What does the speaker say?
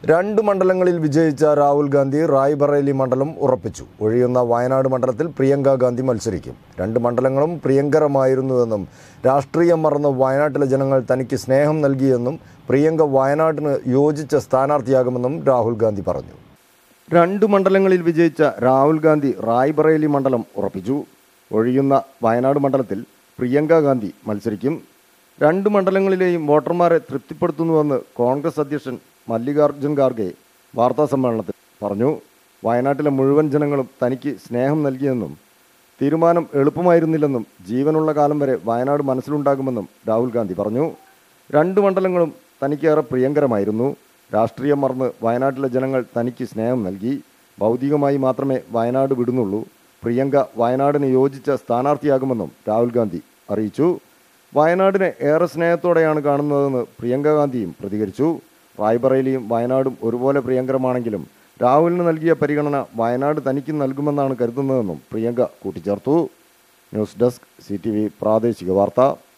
രണ്ട് മണ്ഡലങ്ങളിൽ വിജയിച്ച രാഹുൽ ഗാന്ധി റായ്ബറേലി മണ്ഡലം ഉറപ്പിച്ചു ഒഴിയുന്ന വയനാട് മണ്ഡലത്തിൽ പ്രിയങ്ക ഗാന്ധി മത്സരിക്കും രണ്ട് മണ്ഡലങ്ങളും പ്രിയങ്കരമായിരുന്നുവെന്നും രാഷ്ട്രീയം മറന്ന് വയനാട്ടിലെ ജനങ്ങൾ തനിക്ക് സ്നേഹം നൽകിയെന്നും പ്രിയങ്ക വയനാട്ടിന് യോജിച്ച സ്ഥാനാർത്ഥിയാകുമെന്നും രാഹുൽ ഗാന്ധി പറഞ്ഞു രണ്ട് മണ്ഡലങ്ങളിൽ വിജയിച്ച രാഹുൽ ഗാന്ധി റായ്ബറേലി മണ്ഡലം ഉറപ്പിച്ചു ഒഴിയുന്ന വയനാട് മണ്ഡലത്തിൽ പ്രിയങ്ക ഗാന്ധി മത്സരിക്കും രണ്ട് മണ്ഡലങ്ങളിലെയും വോട്ടർമാരെ തൃപ്തിപ്പെടുത്തുന്നുവെന്ന് കോൺഗ്രസ് അധ്യക്ഷൻ മല്ലികാർജ്ജുൻ ഖാർഗെ വാർത്താസമ്മേളനത്തിൽ പറഞ്ഞു വയനാട്ടിലെ മുഴുവൻ ജനങ്ങളും തനിക്ക് സ്നേഹം നൽകിയെന്നും തീരുമാനം എളുപ്പമായിരുന്നില്ലെന്നും ജീവനുള്ള കാലം വരെ വയനാട് മനസ്സിലുണ്ടാകുമെന്നും രാഹുൽ ഗാന്ധി പറഞ്ഞു രണ്ട് മണ്ഡലങ്ങളും തനിക്കേറെ പ്രിയങ്കരമായിരുന്നു രാഷ്ട്രീയം മറന്ന് വയനാട്ടിലെ ജനങ്ങൾ തനിക്ക് സ്നേഹം നൽകി ഭൗതികമായി മാത്രമേ വയനാട് വിടുന്നുള്ളൂ പ്രിയങ്ക വയനാടിന് യോജിച്ച സ്ഥാനാർത്ഥിയാകുമെന്നും രാഹുൽ ഗാന്ധി അറിയിച്ചു വയനാടിനെ ഏറെ സ്നേഹത്തോടെയാണ് കാണുന്നതെന്ന് പ്രിയങ്ക ഗാന്ധിയും പ്രതികരിച്ചു റായ്ബറേലിയും വയനാടും ഒരുപോലെ പ്രിയങ്കരമാണെങ്കിലും രാഹുലിന് നൽകിയ പരിഗണന വയനാട് തനിക്ക് നൽകുമെന്നാണ് കരുതുന്നതെന്നും പ്രിയങ്ക കൂട്ടിച്ചേർത്തു ന്യൂസ് ഡെസ്ക് സി പ്രാദേശിക വാർത്ത